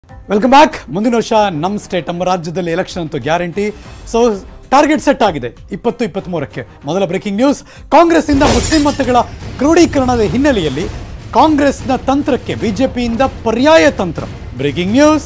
welcome back ಮುಂದಿನ ವರ್ಷ ನಮ್ಮ ಸ್ಟೇಟ್ ನಮ್ಮ ರಾಜ್ಯದಲ್ಲಿ ಎಲೆಕ್ಷನ್ ಅಂತೂ ಗ್ಯಾರಂಟಿ ಸೊ ಟಾರ್ಗೆಟ್ ಸೆಟ್ ಆಗಿದೆ ಇಪ್ಪತ್ತು ಇಪ್ಪತ್ತ್ಮೂರಕ್ಕೆ ಮೊದಲ ಬ್ರೇಕಿಂಗ್ ನ್ಯೂಸ್ ಕಾಂಗ್ರೆಸ್ಸಿಂದ ಮುಸ್ಲಿಂ ಮತಗಳ ಕ್ರೋಢೀಕರಣದ ಹಿನ್ನೆಲೆಯಲ್ಲಿ ಕಾಂಗ್ರೆಸ್ನ ತಂತ್ರಕ್ಕೆ ಬಿಜೆಪಿಯಿಂದ ಪರ್ಯಾಯ ತಂತ್ರ ಬ್ರೇಕಿಂಗ್ ನ್ಯೂಸ್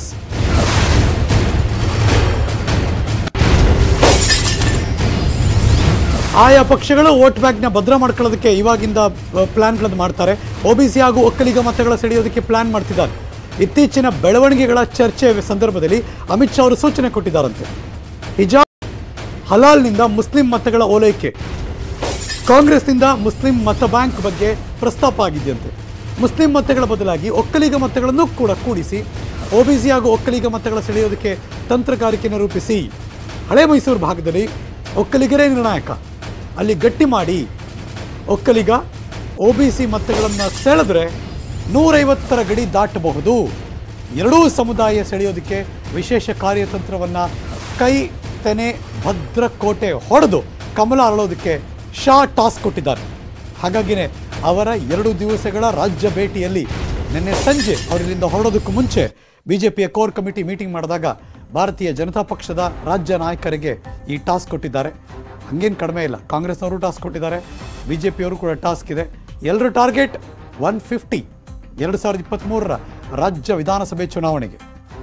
ಆಯಾ ಪಕ್ಷಗಳು ವೋಟ್ ಬ್ಯಾಂಕ್ನ ಭದ್ರ ಮಾಡ್ಕೊಳ್ಳೋದಕ್ಕೆ ಇವಾಗಿಂದ ಪ್ಲಾನ್ಗಳನ್ನು ಮಾಡ್ತಾರೆ ಒಬಿಸಿ ಹಾಗೂ ಒಕ್ಕಲಿಗ ಮತಗಳ ಸೆಳೆಯೋದಕ್ಕೆ ಪ್ಲಾನ್ ಮಾಡ್ತಿದ್ದಾರೆ ಇತ್ತೀಚಿನ ಬೆಳವಣಿಗೆಗಳ ಚರ್ಚೆ ಸಂದರ್ಭದಲ್ಲಿ ಅಮಿತ್ ಶಾ ಅವರು ಸೂಚನೆ ಕೊಟ್ಟಿದ್ದಾರಂತೆ ಹಿಜಾಬ್ ಹಲಾಲ್ನಿಂದ ಮುಸ್ಲಿಂ ಮತಗಳ ಓಲೈಕೆ ಕಾಂಗ್ರೆಸ್ನಿಂದ ಮುಸ್ಲಿಂ ಮತ ಬ್ಯಾಂಕ್ ಬಗ್ಗೆ ಪ್ರಸ್ತಾಪ ಆಗಿದೆಯಂತೆ ಮುಸ್ಲಿಂ ಮತಗಳ ಬದಲಾಗಿ ಒಕ್ಕಲಿಗ ಮತಗಳನ್ನು ಕೂಡ ಕೂಡಿಸಿ ಒಬಿಸಿ ಹಾಗೂ ಒಕ್ಕಲಿಗ ಮತಗಳ ಸೆಳೆಯೋದಕ್ಕೆ ತಂತ್ರಗಾರಿಕೆಯನ್ನು ರೂಪಿಸಿ ಹಳೆ ಮೈಸೂರು ಭಾಗದಲ್ಲಿ ಒಕ್ಕಲಿಗರೇ ನಿರ್ಣಾಯಕ ಅಲ್ಲಿ ಗಟ್ಟಿ ಮಾಡಿ ಒಕ್ಕಲಿಗ ಒ ಬಿ ಸಿ ಮತಗಳನ್ನು ಸೆಳೆದ್ರೆ ನೂರೈವತ್ತರ ಗಡಿ ದಾಟಬಹುದು ಎರಡೂ ಸಮುದಾಯ ಸೆಳೆಯೋದಕ್ಕೆ ವಿಶೇಷ ಕಾರ್ಯತಂತ್ರವನ್ನು ಕೈ ತೆನೆ ಭದ್ರಕೋಟೆ ಹೊಡೆದು ಕಮಲ ಅರಳೋದಕ್ಕೆ ಶಾ ಟಾಸ್ ಕೊಟ್ಟಿದ್ದಾರೆ ಹಾಗಾಗಿನೇ ಅವರ ಎರಡು ದಿವಸಗಳ ರಾಜ್ಯ ಭೇಟಿಯಲ್ಲಿ ನಿನ್ನೆ ಸಂಜೆ ಅವರಿಲ್ಲಿಂದ ಹೊರಡೋದಕ್ಕೂ ಮುಂಚೆ ಬಿಜೆಪಿಯ ಕೋರ್ ಕಮಿಟಿ ಮೀಟಿಂಗ್ ಮಾಡಿದಾಗ ಭಾರತೀಯ ಜನತಾ ಪಕ್ಷದ ರಾಜ್ಯ ನಾಯಕರಿಗೆ ಈ ಟಾಸ್ಕ್ ಕೊಟ್ಟಿದ್ದಾರೆ ಹಂಗೇನು ಕಡಿಮೆ ಇಲ್ಲ ಕಾಂಗ್ರೆಸ್ನವರು ಟಾಸ್ಕ್ ಕೊಟ್ಟಿದ್ದಾರೆ ಬಿ ಜೆ ಪಿಯವರು ಕೂಡ ಟಾಸ್ಕ್ ಇದೆ ಎಲ್ಲರ ಟಾರ್ಗೆಟ್ ಒನ್ ಫಿಫ್ಟಿ ಎರಡು ಸಾವಿರದ ಇಪ್ಪತ್ತ್ಮೂರರ ರಾಜ್ಯ ವಿಧಾನಸಭೆ ಚುನಾವಣೆಗೆ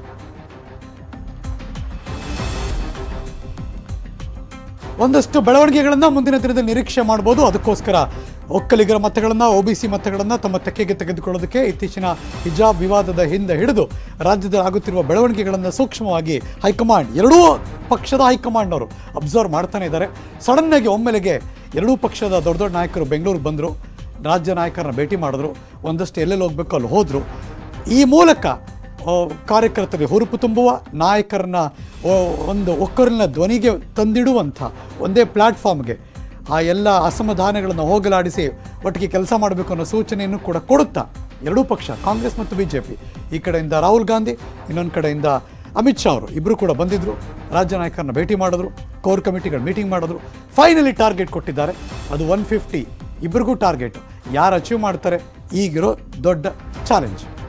ಒಂದಷ್ಟು ಬೆಳವಣಿಗೆಗಳನ್ನು ಮುಂದಿನ ದಿನದಲ್ಲಿ ನಿರೀಕ್ಷೆ ಮಾಡ್ಬೋದು ಅದಕ್ಕೋಸ್ಕರ ಒಕ್ಕಲಿಗರ ಮತಗಳನ್ನು ಒ ಬಿ ಸಿ ಮತಗಳನ್ನು ತಮ್ಮ ತೆಕ್ಕೆಗೆ ತೆಗೆದುಕೊಳ್ಳೋದಕ್ಕೆ ಇತ್ತೀಚಿನ ಹಿಜಾಬ್ ವಿವಾದದ ಹಿಂದೆ ಹಿಡಿದು ರಾಜ್ಯದಲ್ಲಿ ಆಗುತ್ತಿರುವ ಬೆಳವಣಿಗೆಗಳನ್ನು ಸೂಕ್ಷ್ಮವಾಗಿ ಹೈಕಮಾಂಡ್ ಎರಡೂ ಪಕ್ಷದ ಹೈಕಮಾಂಡ್ನವರು ಅಬ್ಸರ್ವ್ ಮಾಡ್ತಾನೆ ಇದ್ದಾರೆ ಸಡನ್ನಾಗಿ ಒಮ್ಮೆಲೆಗೆ ಎರಡೂ ಪಕ್ಷದ ದೊಡ್ಡ ದೊಡ್ಡ ನಾಯಕರು ಬೆಂಗಳೂರಿಗೆ ಬಂದರು ರಾಜ್ಯ ನಾಯಕರನ್ನ ಭೇಟಿ ಮಾಡಿದ್ರು ಒಂದಷ್ಟು ಎಲ್ಲೆಲ್ಲಿ ಹೋಗ್ಬೇಕು ಅಲ್ಲಿ ಹೋದರು ಈ ಮೂಲಕ ಆ, ಕಾರ್ಯಕರ್ತರಿಗೆ ಹುರುಪು ತುಂಬುವ ನಾಯಕರನ್ನ ಆ, ಒಂದು ಒಕ್ಕರಿನ ಧ್ವನಿಗೆ ತಂದಿಡುವಂಥ ಒಂದೇ ಪ್ಲ್ಯಾಟ್ಫಾರ್ಮ್ಗೆ ಆ ಎಲ್ಲ ಅಸಮಾಧಾನಗಳನ್ನು ಹೋಗಲಾಡಿಸಿ ಒಟ್ಟಿಗೆ ಕೆಲಸ ಮಾಡಬೇಕು ಅನ್ನೋ ಸೂಚನೆಯನ್ನು ಕೂಡ ಕೊಡುತ್ತಾ ಎರಡೂ ಪಕ್ಷ ಕಾಂಗ್ರೆಸ್ ಮತ್ತು ಬಿ ಜೆ ಪಿ ಈ ಕಡೆಯಿಂದ ರಾಹುಲ್ ಗಾಂಧಿ ಇನ್ನೊಂದು ಕಡೆಯಿಂದ ಅಮಿತ್ ಶಾ ಅವರು ಇಬ್ಬರು ಕೂಡ ಬಂದಿದ್ದರು ರಾಜ್ಯ ನಾಯಕರನ್ನ ಭೇಟಿ ಮಾಡಿದ್ರು ಕೋರ್ ಕಮಿಟಿಗಳ ಮೀಟಿಂಗ್ ಮಾಡಿದ್ರು ಫೈನಲಿ ಟಾರ್ಗೆಟ್ ಕೊಟ್ಟಿದ್ದಾರೆ ಅದು ಒನ್ ಫಿಫ್ಟಿ ಇಬ್ಬರಿಗೂ ಟಾರ್ಗೆಟ್ ಯಾರು ಅಚೀವ್ ಮಾಡ್ತಾರೆ ಈಗಿರೋ ದೊಡ್ಡ ಚಾಲೆಂಜ್